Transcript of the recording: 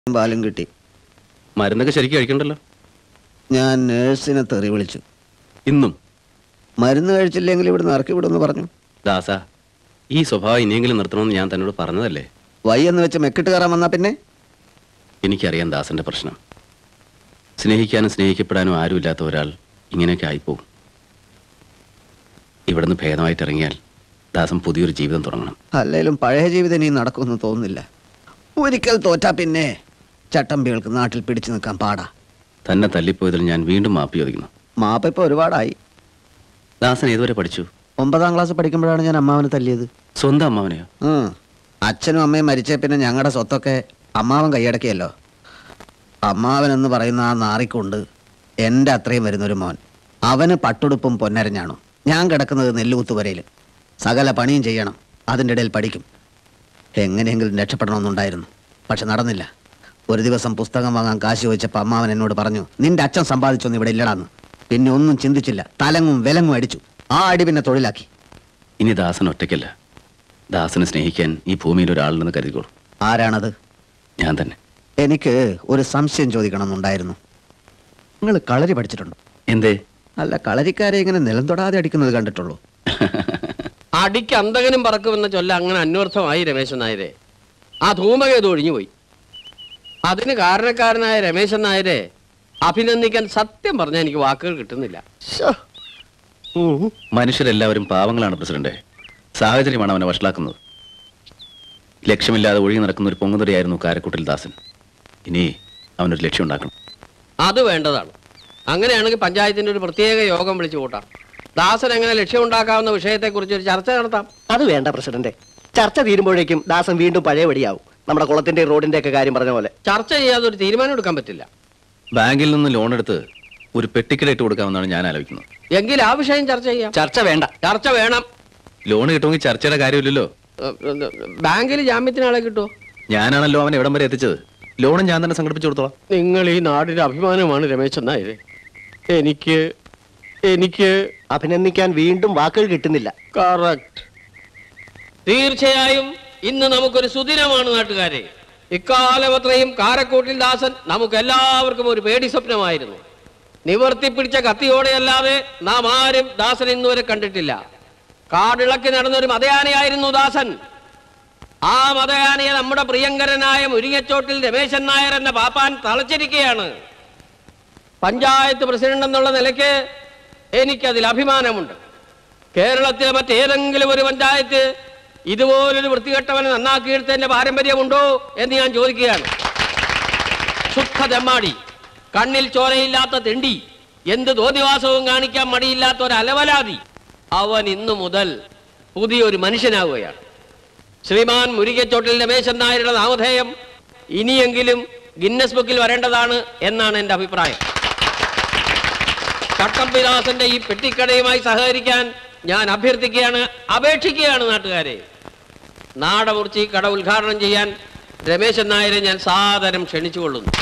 പാലും കിട്ടി മരുന്നൊക്കെ ശരിക്കും കഴിക്കണ്ടല്ലോ ഞാൻ നേഴ്സിനെ തെറി വിളിച്ചു ഇന്നും മരുന്ന് കഴിച്ചില്ലെങ്കിൽ ഇവിടുന്ന് ഇറക്കി വിടുമെന്ന് പറഞ്ഞു ദാസ ഈ സ്വഭാവം ഇനിയെങ്കിലും നിർത്തണമെന്ന് ഞാൻ തന്നോട് പറഞ്ഞതല്ലേ വയ്യെന്ന് വെച്ച് മെക്കിട്ട് കയറാൻ വന്നാ പിന്നെ എനിക്കറിയാം ദാസന്റെ പ്രശ്നം സ്നേഹിക്കാനും സ്നേഹിക്കപ്പെടാനും ആരുമില്ലാത്ത ഒരാൾ ഇങ്ങനെയൊക്കെ ആയിപ്പോവും ഇവിടുന്ന് ഭേദമായിട്ട് ഇറങ്ങിയാൽ ദാസൻ പുതിയൊരു ജീവിതം തുടങ്ങണം അല്ലേലും പഴയ ജീവിതം ഇനി നടക്കുമെന്ന് തോന്നുന്നില്ല ഒരിക്കൽ തോറ്റാ പിന്നെ ചട്ടമ്പികൾക്ക് നാട്ടിൽ പിടിച്ചു നിൽക്കാൻ പാടാ തന്നെ തല്ലിപ്പോയതിൽ ഞാൻ വീണ്ടും മാപ്പി ചോദിക്കുന്നു മാപ്പ ഇപ്പൊ ഒരുപാടായി ദാസൻ ഏതുവരെ പഠിച്ചു ഒമ്പതാം ക്ലാസ് പഠിക്കുമ്പോഴാണ് ഞാൻ അമ്മാവനെ തല്ലിയത് സ്വന്തം അമ്മാവനെയോ ഉം. അച്ഛനും അമ്മയും മരിച്ച പിന്നെ ഞങ്ങളുടെ സ്വത്തൊക്കെ അമ്മാവൻ കൈയടക്കിയല്ലോ അമ്മാവൻ എന്ന് പറയുന്ന ആ നാറിക്കൊണ്ട് എൻ്റെ അത്രയും വരുന്നൊരു മോൻ അവന് പട്ടുടുപ്പും പൊന്നരഞ്ഞാണു ഞാൻ കിടക്കുന്നത് നെല്ലുകുത്തുവരയിൽ സകല പണിയും ചെയ്യണം അതിൻ്റെ ഇടയിൽ പഠിക്കും എങ്ങനെയെങ്കിലും രക്ഷപ്പെടണമെന്നുണ്ടായിരുന്നു പക്ഷെ നടന്നില്ല ഒരു ദിവസം പുസ്തകം വാങ്ങാൻ കാശ് ചോദിച്ചപ്പോൾ അമ്മാവൻ എന്നോട് പറഞ്ഞു നിന്റെ അച്ഛൻ സമ്പാദിച്ചൊന്നും ഇവിടെ ഇല്ലടാന്ന് പിന്നെ ഒന്നും ചിന്തിച്ചില്ല തലങ്ങും വിലങ്ങും അടിച്ചു ആ അടി പിന്നെ തൊഴിലാക്കി ഇനി ദാസൻ ഒറ്റയ്ക്കല്ല ദാസനെ സ്നേഹിക്കാൻ ഈ ഭൂമിയിൽ ഒരാളുണ്ടെന്ന് കരുതിക്കോളൂ ആരാണത് ഞാൻ തന്നെ എനിക്ക് ഒരു സംശയം ചോദിക്കണമെന്നുണ്ടായിരുന്നു നിങ്ങൾ കളരി പഠിച്ചിട്ടുണ്ടോ എന്തേ അല്ല കളരിക്കാരെ ഇങ്ങനെ നിലം തൊടാതെ അടിക്കുന്നത് കണ്ടിട്ടുള്ളൂ അടിക്ക് അന്തകനും പറക്കുമെന്ന ചൊല്ല അങ്ങനെ അന്വർത്ഥമായി രമേശൻ നായരെ ആ ധൂമകേതു ഒഴിഞ്ഞുപോയി അതിന് കാരണക്കാരനായ രമേശൻ നായരെ അഭിനന്ദിക്കാൻ സത്യം പറഞ്ഞാൽ എനിക്ക് വാക്കുകൾ കിട്ടുന്നില്ല ശ്ശോ. ഉം. മനുഷ്യരെല്ലാവരും പാവങ്ങളാണ് പ്രസിഡന്റ് സാഹചര്യമാണ് അവനെ വഷളാക്കുന്നത് ലക്ഷ്യമില്ലാതെ ഒഴുകി നടക്കുന്ന ഒരു പൊങ്ങുതടിയായിരുന്നു കാരക്കുട്ടിൽ ദാസൻ ഇനി അവനൊരു ലക്ഷ്യം ഉണ്ടാക്കണം അത് വേണ്ടതാണ് അങ്ങനെയാണെങ്കിൽ പഞ്ചായത്തിന്റെ ഒരു പ്രത്യേക യോഗം വിളിച്ചു കൂട്ടാം ദാസൻ എങ്ങനെ ലക്ഷ്യമുണ്ടാക്കാവുന്ന വിഷയത്തെക്കുറിച്ച് ഒരു ചർച്ച നടത്താം അത് വേണ്ട പ്രസിഡന്റ് ചർച്ച തീരുമ്പോഴേക്കും ദാസൻ വീണ്ടും പഴയപടിയാവും നമ്മുടെ കുളത്തിന്റെ റോഡിന്റെ ഒക്കെ കാര്യം പറഞ്ഞ പോലെ ചർച്ച ചെയ്യാതെ ഒരു തീരുമാനം എടുക്കാൻ പറ്റില്ല ബാങ്കിൽ നിന്ന് ലോൺ എടുത്ത് ഒരു പെട്ടിക്കട ഇട്ട് കൊടുക്കാമെന്നാണ് ഞാൻ ആലോചിക്കുന്നത് എങ്കിൽ ആ വിഷയം ചർച്ച ചെയ്യാം ചർച്ച വേണ്ട ചർച്ച വേണം ലോൺ കിട്ടുമെങ്കിൽ ചർച്ചയുടെ കാര്യമില്ലല്ലോ ഏഹ്, ബാങ്കിൽ ജാമ്യത്തിന് ആളെ കിട്ടുമോ ഞാനാണല്ലോ അവനെ എവിടം വരെ എത്തിച്ചത് ലോണും ഞാൻ തന്നെ സംഘടിപ്പിച്ചു കൊടുത്തോളാം നിങ്ങൾ ഈ നാടിന്റെ അഭിമാനമാണ് രമേശൻ നായരെ എനിക്ക് എനിക്ക് അഭിനന്ദിക്കാൻ വീണ്ടും വാക്കുകൾ കിട്ടുന്നില്ല കറക്റ്റ് തീർച്ചയായും ഇന്ന് നമുക്കൊരു സുദിനമാണ് നാട്ടുകാരെ ഇക്കാലം അത്രയും കാരക്കോട്ടിൽ ദാസൻ നമുക്ക് എല്ലാവർക്കും ഒരു പേടി സ്വപ്നമായിരുന്നു നിവർത്തി പിടിച്ച കത്തിയോടെയല്ലാതെ നാം ആരും ദാസൻ ഇന്നുവരെ കണ്ടിട്ടില്ല കാടിളക്കി നടന്നൊരു മതയാനയായിരുന്നു ദാസൻ ആ മതയാനയെ നമ്മുടെ പ്രിയങ്കരനായ മുരിങ്ങച്ചോട്ടിൽ രമേശൻ നായർ എന്ന പാപ്പാൻ തളച്ചിരിക്കുകയാണ് പഞ്ചായത്ത് പ്രസിഡന്റ് എന്നുള്ള നിലയ്ക്ക് എനിക്കതിൽ അഭിമാനമുണ്ട് കേരളത്തിലെ മറ്റേതെങ്കിലും ഒരു പഞ്ചായത്ത് ഇതുപോലൊരു വൃത്തികെട്ടവനെ നന്നാക്കിയെടുത്തതിന്റെ പാരമ്പര്യമുണ്ടോ എന്ന് ഞാൻ ചോദിക്കുകയാണ് ശുദ്ധ തെമ്മാടി കണ്ണിൽ ചോരയില്ലാത്ത തെണ്ടി എന്ത് തോന്നിവാസവും കാണിക്കാൻ മടിയില്ലാത്ത ഒരു അലവലാതി അവൻ ഇന്നു മുതൽ പുതിയൊരു മനുഷ്യനാവുകയാണ് ശ്രീമാൻ മുരികച്ചോട്ടിൽ രമേശൻ നായരുടെ നാമധേയം ഇനിയെങ്കിലും ഗിന്നസ് ബുക്കിൽ വരേണ്ടതാണ് എന്നാണ് എൻ്റെ അഭിപ്രായം ചട്ടമ്പിദാസന്റെ ഈ പെട്ടിക്കടയുമായി സഹകരിക്കാൻ ഞാൻ അഭ്യർത്ഥിക്കുകയാണ് അപേക്ഷിക്കുകയാണ് നാട്ടുകാരെ നാടമുറിച്ച് ഈ കട ഉദ്ഘാടനം ചെയ്യാൻ രമേശൻ നായരെ ഞാൻ സാദരം ക്ഷണിച്ചുകൊള്ളുന്നു